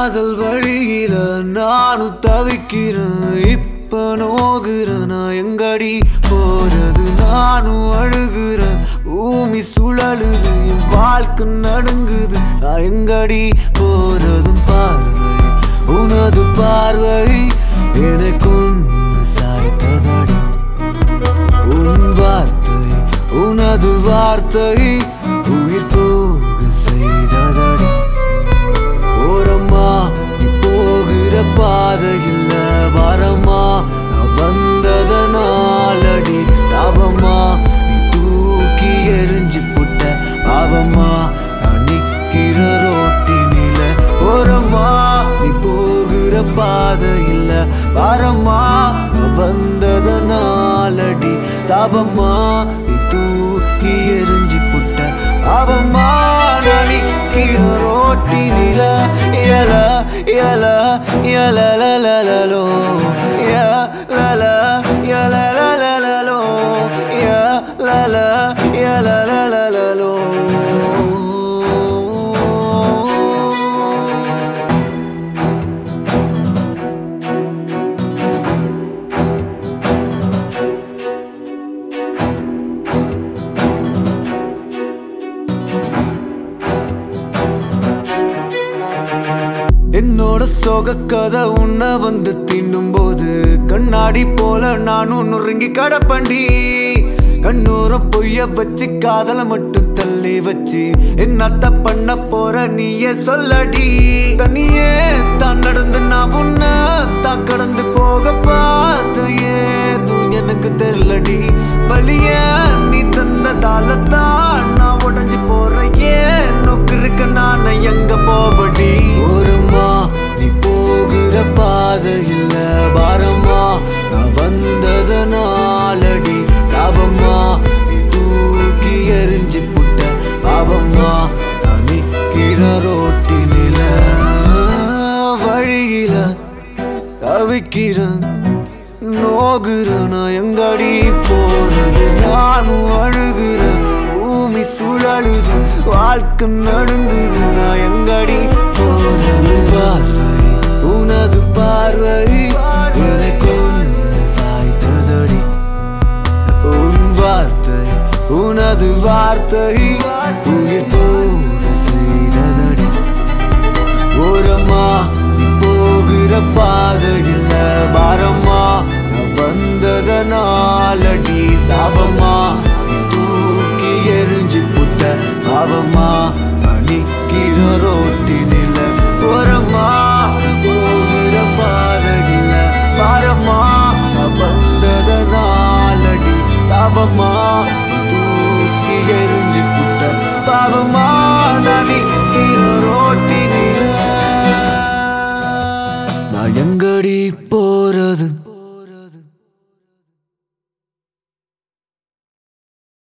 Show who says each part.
Speaker 1: காதல் வழியில நானும் தவிக்கிறேன் இப்ப நோகுறேன் நான் எங்கடி போறது நானும் அழுகிறேன் பூமி சுழலுது என் வாழ்க்கை நடுங்குது நான் எங்கடி போறதும் பார்வை உனது பார்வை எனக்கு ஒன்று சாய்த்ததடி உன் வார்த்தை உனது வார்த்தை உயிர் போக செய்ததடி ஓரம்மா நீ போகிற பாதையில் வரமா நான் வந்ததனாலடி சாபமா நீ தூக்கி எரிஞ்சு புட்ட பாவமா நான் நிக்கிற ரோட்டினில ஓரமா நீ போகிற பாதையில் வரமா நான் வந்ததனாலடி சாபமா நீ தூக்கி எரிஞ்சு புட்ட பாவமா நான் நிக்கிற ரோட்டினில எல எல எலலலலலோ எலல எலலலலலோ எலல எலலலலலோ என்னோட சோக கதை உன்னை வந்து தின்னும் போது கண்ணாடி போல நானும் நுறுங்கி கடப்பண்டி கண்ணூர பொய்ய வச்சு காதல மட்டும் தள்ளி வச்சு என்னத்த பண்ண போற நீயே சொல்லடி தனியே தான் நடந்து நான் உன்னை தான் கடந்து போக பார்த்து ஏதும் எனக்கு தெரியலடி வலிய நீ தந்ததால தான் நான் உடஞ்சு போறேன் ஏன் நோக்கு இருக்க நான் எங்க போவடி ஒருமா நீ போகிற பாதை இல்ல பாரமா நான் வந்ததனாலடி சாபமா நீ தூக்கி எரிஞ்சு புட்ட பாவமா நான் நிக்கிற ரோட்டினில வழியில தவிக்கிறேன் நோகுறேன் நான் எங்கடி போறது நானும் அழுகிறேன் பூமி சுழலுது வாழ்க்கை நடுங்குது நான் எங்கடி போறது பார்வை உனது பார்வை எனக்கு ஒன்று சாய்த்ததடி உன் வார்த்தை உனது வார்த்தை உயிர் போக செய்ததடி ஓரமா நீ போகிற பாதையில் பாரமா நான் வந்ததனாலடி சாபமா நீ தூக்கி எரிஞ்சு புட்ட பாவமா நான் நிக்கிற ரோட்டினில ஓரமா நீ போகிற பாதையில் பாரமா நான் வந்ததனாலடி சாபமா நீ தூக்கி எரிஞ்சு புட்ட பாவமா நான் நிக்கிற